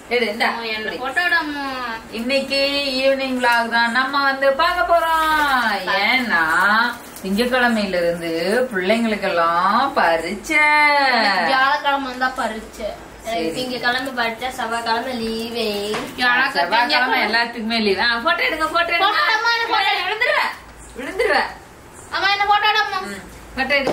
எடு இந்தா என்ன இப்படி. போட்டோட அம்மா இன்னைக்கு ஈவினிங் vlog தான் நம்ம வந்து பார்க்க போறோம் ஏன்னா திங்கக்கிழமையில இருந்து பிள்ளைங்களுக்கெல்லாம் பரீட்சை வியாழக்கிழமை வந்தா பறிச்சு சரி. திங்கக்கிழமை படிச்சா செவ்வாய்க்கிழமை லீவே செவ்வாய்க்கிழமை எல்லாத்துக்குமே லீவ் போட்டோ எடுங்க போட்டோ எடுங்க Photo எடும்மா, எனக்கு photo எடு. விழுந்துருவேன் விழுந்துருவேன் அம்மா என்ன போட்டோட அம்மா போட்டோ எடு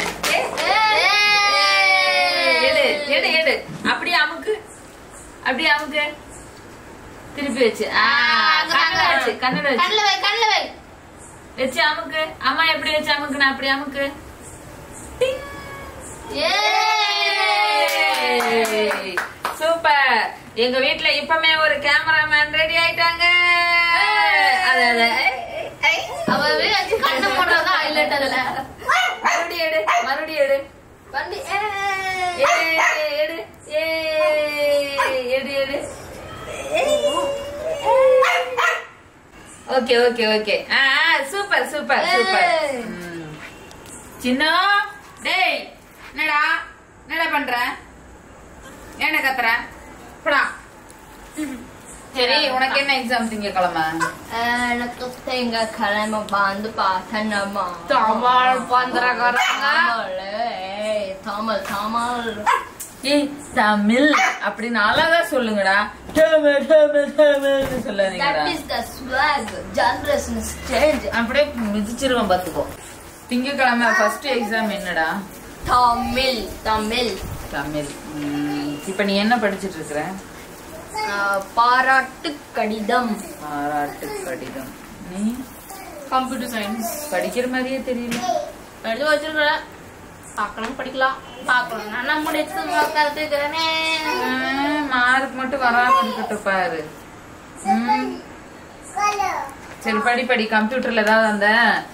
ஏய், எடு எடு எடு அப்படியே அமுக்கு அப்படியே அமுக்கு திருப்பி வச்சு ஆ, கண்ணுல வச்சு கண்ணுல வச்சு கண்ணுல வை கண்ணுல வை வச்சு அமுக்கு அம்மா எப்படி வச்சு அமுக்கு நான் அப்படி அமுக்கு சூப்பர் எங்க வீட்ல இப்பமே ஒரு கேமராமேன் ரெடி ஆயிட்டாங்க அது அது அவவே வச்சு கண்ணு போடுறதா ஹைலைட் அதுல மறுபடியும் எடு மறுபடியும் எடு வண்டி ஏய், எடு ஏய், எடு எடு ஓகே ஓகே ஓகே ஆ சூப்பர் சூப்பர் சூப்பர் ஏய். ம். சின்ன டேய் என்னடா என்னடா பண்ற என்ன கத்துற போடா சரி உனக்கு என்ன எக்ஸாம் திங்கக்கிழமை எனக்கு திங்கக்கிழமை வந்து பார்த்தனமா தமிழ் பந்திரக்காரங்க. தமிழ் தமிழ் ஏய் தமிழ் அப்படின்னு அழகா சொல்லுங்கடா தமிழ் தமிழ் தமிழ்னு That சொல்லாதீங்கடா is the swag. Generation is change. அப்படியே மிதிச்சிருவேன் பாத்துக்கோ திங்கக்கிழமை ஃபர்ஸ்ட் எக்ஸாம் என்னடா தமிழ் தமிழ் தமிழ் ம், இப்ப நீ என்ன படிச்சிட்டு இருக்கிற ஆஹ், பாராட்டு கடிதம் பாராட்டு கடிதம் நீ கம்ப்யூட்டர் சயின்ஸ் படிக்கிற மாதிரியே தெரியல எடுத்து வச்சிருக்கிறேன் பார்க்கலாம் படிக்கலாம் பார்க்கலாம் நான் நம்முடைய உட்கார்ந்து இருக்கிறேனே மார்க் மட்டும் வராம இருக்கட்டும் பாரு ம். சரி படி படி கம்ப்யூட்டர்ல ஏதாவது அந்த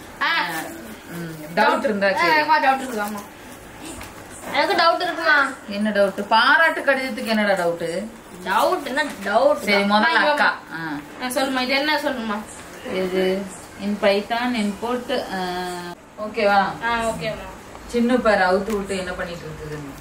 டவுட் இருந்தா கேளு. டவுட் இருக்குதாமா எனக்கு டவுட் இருக்குமா என்ன டவுட் பாராட்டு கடிதத்துக்கு என்னடா டவுட் டவுட்னா டவுட் சரி முதல்ல நான் அக்கா ஆ. சொல்லுமா இது என்ன சொல்லுமா இது இன் பைத்தான் இன் போட்டு ஓகேவா ஆ ஓகேம்மா சின்ன பாரு அவுத்து விட்டு என்ன பண்ணிட்டு இருக்குதுன்னு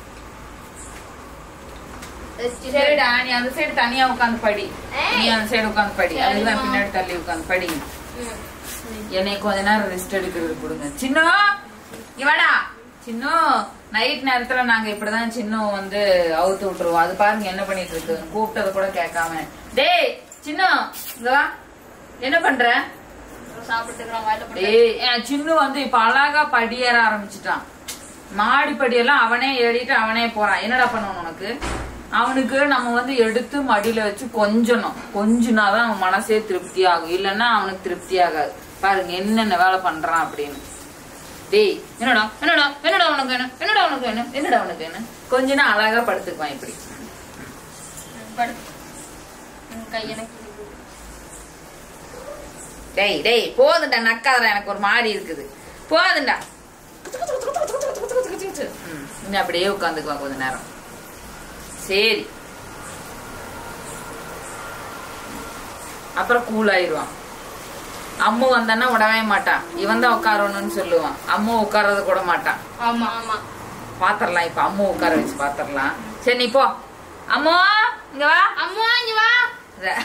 சரிடா நீ அந்த சைடு தனியா உட்காந்து படி நீ அந்த சைடு உட்காந்து படி அதுதான் பின்னாடி தள்ளி உட்காந்து படி என்னை கொஞ்ச நேரம் ரெஸ்ட் எடுக்கிறது கொடுங்க சின்ன இங்க வாடா சின்ன நைட் நேரத்துல நாங்க இப்படிதான் சின்ன வந்து அவுத்து விட்டுருவோம் அது பாருங்க என்ன பண்ணிட்டு இருக்கு கூப்பிட்டதை கூட கேட்காம டேய் சின்ன இங்க வா என்ன பண்ற சாப்பிட்டு இருக்கிறோம் வாயில போட்டு டேய் என் சின்ன வந்து இப்ப அழகா படியேற ஆரம்பிச்சிட்டான் மாடி படியெல்லாம் அவனே ஏறிட்டு அவனே போறான் என்னடா பண்ணணும் உனக்கு அவனுக்கு நம்ம வந்து எடுத்து மடியில வச்சு கொஞ்சணும் கொஞ்சினாதான் அவன் மனசே திருப்தி ஆகும் இல்லைன்னா அவனுக்கு திருப்தி ஆகாது பாருங்க என்னென்ன வேலை பண்றான் அப்படின்னு டேய் என்னடா என்னடா என்னடா உனக்கு வேணும் என்னடா உனக்கு வேணும் என்னடா உனக்கு வேணும் கொஞ்ச நாள் அழகா படுத்துக்குவான் இப்படி படு உன் கை எனக்கு டேய் டேய் போதுண்டா நக்காதடா எனக்கு ஒரு மாதிரி இருக்குது போதுண்டா ம், இங்க அப்படியே உட்காந்துக்குவான் கொஞ்ச நேரம் சரி அப்புறம் கூல் ஆயிருவான் அம்மு வந்தான்னா விடவே மாட்டான் இவன் தான் உட்காரணும்னு சொல்லுவான் அம்மு உட்கார்றது கூட மாட்டான் ஆமா ஆமா பாத்திரலாம் இப்ப அம்மு உட்கார வச்சு பாத்திரலாம் சரி நீ போ அம்மு இங்க வா அம்மா இங்க வா ர-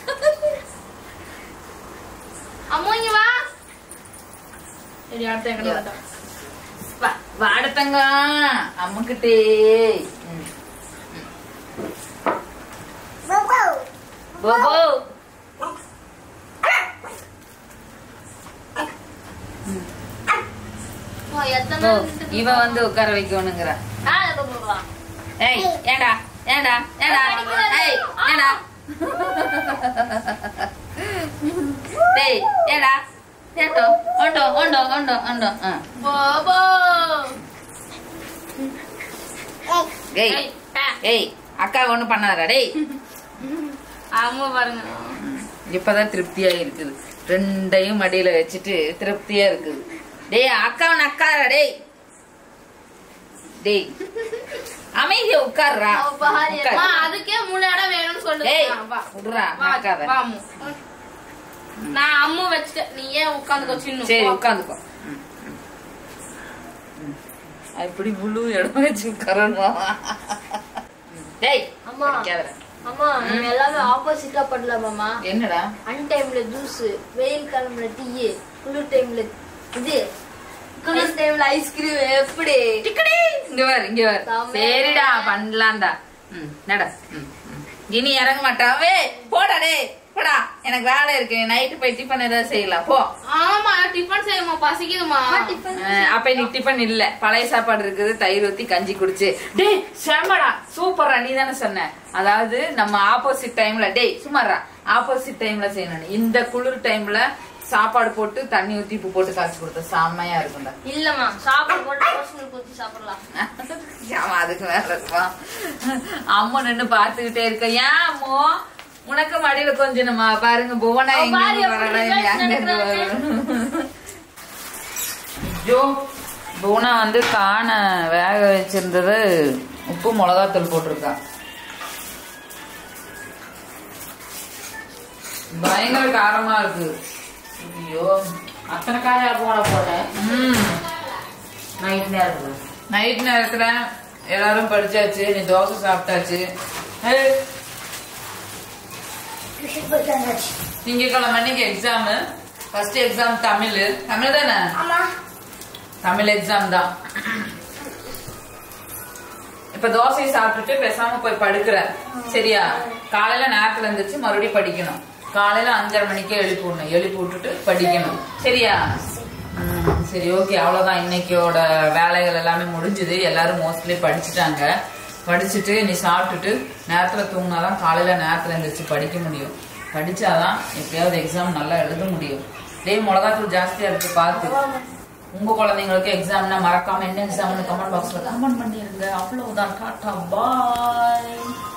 அம்மா இங்க வா சரி அடுத்த எங்க வரட்டும் வா வாடத்தங்க அம்முக்கிட்டே ம். போபோ ஓ, எத்தனை ஓ, நாள் நின்னுட்டு இவ வந்து உட்கார வைக்கணுங்கிற ஆ, இதோ போ, வா. ஏய் ஏடா ஏடா ஏடா ஏய் ஏடா டேய் ஏடா ஏட்டோ ஒண்டோ ஒண்டோ ஒண்டோ ஒண்டோ ஆ. போபோ. ஏய் ஏய், ஆ, ஏய் அக்கா ஒண்ணும் பண்ணாதடா டேய் அம்மா பாருங்க இப்பதான் திருப்தியா இருக்குது ரெண்டையும் மடியில வச்சுட்டு திருப்தியா இருக்குது டேய் அக்காவன் அக்காரா டேய் டேய் அமைதியா உட்கார்றா அவ பாரு, உட்காரு. அம்மா, அதுக்கே மூணு இடம் வேணும்னு சொல்லுது ஏய் ஆ, வா. விடுறா வா, நக்காத வா, அம்மு. நான் அம்மு வச்சுட்டேன் நீ ஏன் உட்காந்துக்கோ சின்ன சரி உட்காந்துக்கோ ம், ம். ம். அப்படி முழு இடம் வச்சு உட்காரணும் டேய் அம்மா. படிக்காதடா. அம்மா நம்ம எல்லாமே ஆப்போசிட்டா பண்ணலாமாமா என்னடா அன் டைம்ல ஜூஸ் வெயில் காலம்ல டீ குளிர் டைம்ல இது குளிர் டைம்ல ஐஸ்கிரீம் எப்படி டிக்கடி இங்க வர் இங்க வர் செம்மையா சரிடா பண்ணலாம்டா ம் நட ம், ம். இனி இறங்க மாட்டாவே போடா டே போடா எனக்கு வேலை இருக்கு நைட்டு போய் டிஃபன் ஏதாவது செய்யலாம் போ ஆமா டிஃபன் செய்யுமா பசிக்குதுமா அஹ், அப்ப இன்னைக்கு டிஃபன் இல்ல பழைய சாப்பாடு இருக்குது தயிர் ஊத்தி கஞ்சி குடிச்சு டேய் செம்மடா சூப்பரா நீ தானே சொன்ன அதாவது நம்ம ஆப்போசிட் டைம்ல டேய் சும்மாரா ஆப்போசிட் டைம்ல செய்யணும் இந்த குளிர் டைம்ல சாப்பாடு போட்டு தண்ணி ஊத்தி உப்பு போட்டு காய்ச்சி கொடுத்தா செம்மையா இருக்கும்டா இல்லம்மா சாப்பாடு போட்டு ரோஸ் ஊத்தி சாப்பிடலாம் ஆமா அதுக்கு வேற இருக்குமா அம்மா நின்னு பாத்துக்கிட்டே இருக்க ஏன் அம்மோ உனக்கு மடியில கொஞ்சணுமா பாருங்க புவனா எங்க பாரு, இருந்து வரல எப்படி எங்க இருந்து வரல ஐயோ புவனா வந்து காண வேக வச்சிருந்தது உப்பு மிளகாத்தூள் போட்டிருக்கா பயங்கர காரமா இருக்கு ஐயோ அத்தனை காயா போட போட்டேன் ம் நைட் நேரத்துல நைட் நேரத்துல எல்லாரும் படிச்சாச்சு நீ தோசை சாப்பிட்டாச்சு ஏய், திங்கட்கிழமை அன்னைக்கு exam first exam Tamil Tamil தானே தமிழ் எக்ஸாம் தான் இப்ப தோசையை சாப்பிட்டுட்டு பேசாம போய் படுக்கிற சரியா காலையில நேரத்துல இருந்துச்சு மறுபடியும் படிக்கணும் காலையில அஞ்சரை மணிக்கே எழுப்பி விடணும் எழுப்பி விட்டுட்டு படிக்கணும் சரியா ம், சரி ஓகே அவ்வளவுதான் இன்னைக்கோட வேலைகள் எல்லாமே முடிஞ்சுது எல்லாரும் மோஸ்ட்லி படிச்சுட்டாங்க படிச்சுட்டு நீ சாப்பிட்டுட்டு நேரத்துல தூங்கினாதான் காலையில நேரத்துல எழுந்திரிச்சு படிக்க முடியும் படிச்சாதான் எப்படியாவது எக்ஸாம் நல்லா எழுத முடியும் டேய் மிளகாத்தூள் ஜாஸ்தியா இருக்கு பார்த்து உங்க குழந்தைங்களுக்கு எக்ஸாம்னா மறக்காம என்ன எக்ஸாம்னு கமெண்ட் பாக்ஸ்ல கமெண்ட் பண்ணிருங்க அவ்வளவுதான் டாட்டா பாய்